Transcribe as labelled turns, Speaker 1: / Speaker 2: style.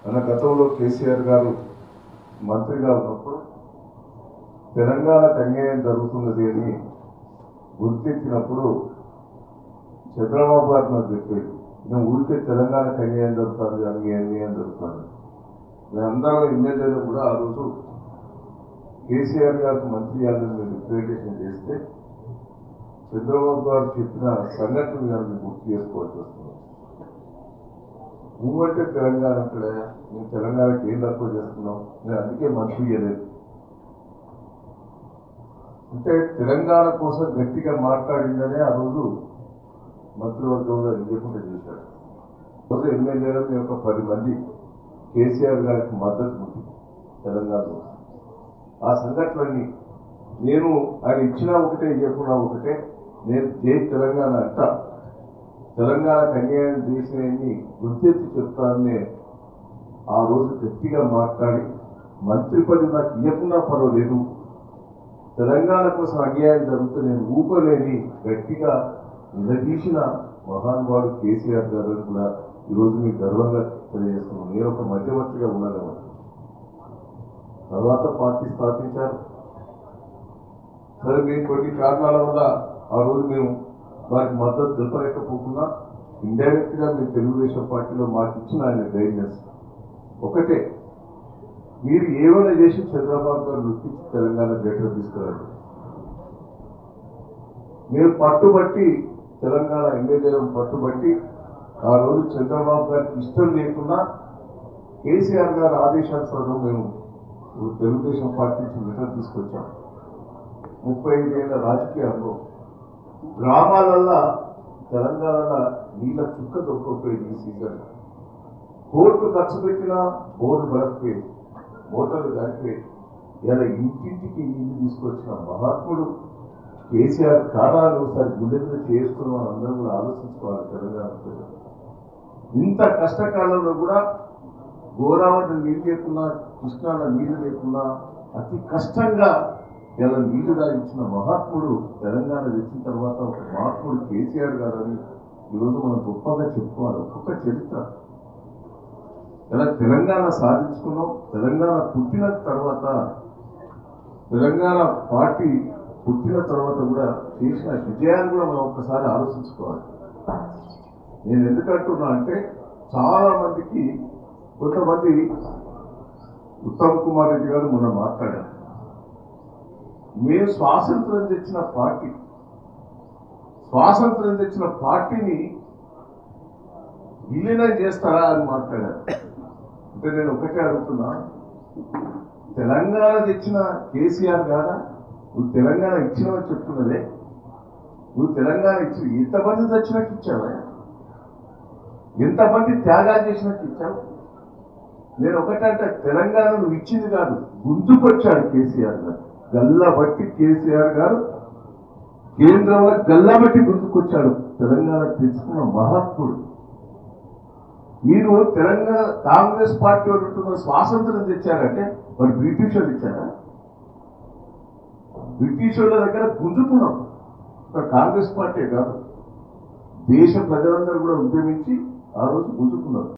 Speaker 1: మన గతంలో కేసీఆర్ గారు మంత్రిగా ఉన్నప్పుడు తెలంగాణకు అన్యాయం జరుగుతున్నది అని గుర్తించినప్పుడు చంద్రబాబు గారు నాకు చెప్పేది నేను ఊరికే తెలంగాణకు అన్యాయం జరుగుతుంది అని అన్యాయం జరుగుతుంది మేమందరం ఎమ్మెల్యేలు కూడా ఆ రోజు కేసీఆర్ గారికి మంత్రి గారిని మేము రిప్రజెంటేషన్ చేస్తే చంద్రబాబు గారు చెప్పిన సంఘటన గారిని గుర్తు చేసుకోవాల్సి వస్తుంది నువ్వంటే తెలంగాణ అక్కడే నేను తెలంగాణకి ఏం తక్కువ చేస్తున్నావు నేను అందుకే మంత్రి ఇవ్వలేదు అంటే తెలంగాణ కోసం గట్టిగా మాట్లాడిందనే ఆ రోజు మంత్రివర్గంలో ఇవ్వకుండా చేశాడు రోజు ఎమ్మెల్యేలు మీ యొక్క పది మంది కేసీఆర్ గారికి మద్దతు ఉంది తెలంగాణలో ఆ సంఘటనలన్నీ నేను ఆయన ఇచ్చినా ఒకటే ఇవ్వకుండా ఒకటే నేను జై తెలంగాణ అంట తెలంగాణకు అన్యాయం చేసినవి గుర్తెత్తి చెప్తానని ఆ రోజు గట్టిగా మాట్లాడి మంత్రి పదవి నాకు ఇవ్వకుండా పర్వాలేదు తెలంగాణ కోసం అన్యాయం జరుగుతూ నేను ఊపలేని గట్టిగా నిలదీసిన మహానుభావుడు కేసీఆర్ గారు అని కూడా ఈరోజు మీకు గర్వంగా తెలియజేస్తున్నాను నేను ఒక మధ్యవర్తిగా ఉన్నాను కాబట్టి. తర్వాత పార్టీ స్థాపించారు సరే మేము కొన్ని కారణాల వల్ల ఆ రోజు మేము వారికి మద్దతు తెలపలేకపోతున్నా ఇండైరెక్ట్ గా మేము తెలుగుదేశం పార్టీలో మాకు ఇచ్చిన ఆయన గైడెన్స్ ఒకటే మీరు ఏమైనా చేసి చంద్రబాబు గారు నొప్పించి తెలంగాణ గ్రేటర్ తీసుకురండి మీరు పట్టుబట్టి తెలంగాణ ఎమ్మెల్యేలను పట్టుబట్టి ఆ రోజు చంద్రబాబు గారికి ఇష్టం లేకున్నా కేసీఆర్ గారి ఆదేశానుసారం మేము తెలుగుదేశం పార్టీ నుంచి లెటర్ తీసుకొచ్చాం ముప్పై ఐదేళ్ల రాజకీయాల్లో గ్రామాలల్లో తెలంగాణలో నీళ్ళ చుక్క దొరకకపోయేది ఈ సీజన్ కోట్లు ఖర్చు పెట్టినా బోర్డు పడకపోయేది మోటార్లు కాకపోయేది ఇలా ఇంటింటికి నీళ్లు తీసుకొచ్చిన మహాత్ముడు కేసీఆర్ కారణాలు ఒకసారి గుండె మీద చేసుకుని అందరం కూడా ఆలోచించుకోవాలి తెలంగాణ ప్రజలు ఇంత కష్టకాలంలో కూడా గోదావరి నీళ్ళు లేకున్నా కృష్ణాల నీళ్లు లేకున్నా అతి కష్టంగా ఇలా నీళ్లు దాగించిన మహాత్ముడు తెలంగాణ తెచ్చిన తర్వాత ఒక మహాత్ముడు కేసీఆర్ గారు అని ఈరోజు మనం గొప్పగా చెప్పుకోవాలి ఒక్కొక్క చరిత్ర ఇలా తెలంగాణ సాధించుకున్నాం తెలంగాణ పుట్టిన తర్వాత తెలంగాణ పార్టీ పుట్టిన తర్వాత కూడా చేసిన విజయాన్ని కూడా మనం ఒక్కసారి ఆలోచించుకోవాలి నేను ఎందుకంటున్నా అంటే చాలా మందికి కొంతమంది ఉత్తమ్ కుమార్ రెడ్డి గారు మొన్న మాట్లాడారు మేము స్వాతంత్రం తెచ్చిన పార్టీ స్వాతంత్రం తెచ్చిన పార్టీని విలీనం చేస్తారా అని మాట్లాడారు అంటే నేను ఒకటే అడుగుతున్నా తెలంగాణ తెచ్చిన కేసీఆర్ కాదా నువ్వు తెలంగాణ ఇచ్చినవని చెప్తున్నదే నువ్వు తెలంగాణ ఇచ్చి ఎంతమంది తెచ్చినట్టు ఇచ్చావా ఎంతమంది త్యాగాలు చేసినట్టు ఇచ్చావు నేను ఒకటంటే తెలంగాణ నువ్వు ఇచ్చింది కాదు గుంజుకొచ్చాడు కేసీఆర్ గారు గల్లబట్టి కేసీఆర్ గారు కేంద్రంలో గల్లబట్టి గుంజుకొచ్చాడు తెలంగాణ తెచ్చుకున్న మహాత్ముడు మీరు తెలంగాణ కాంగ్రెస్ పార్టీ వాళ్ళు ఉంటున్న స్వాతంత్రం తెచ్చారంటే మరి బ్రిటిష్ వాళ్ళు ఇచ్చారా బ్రిటిష్ వాళ్ళ దగ్గర గుంజుకున్నాం ఒక కాంగ్రెస్ పార్టీ కాదు దేశ ప్రజలందరూ కూడా ఉద్యమించి ఆ రోజు గుంజుకున్నారు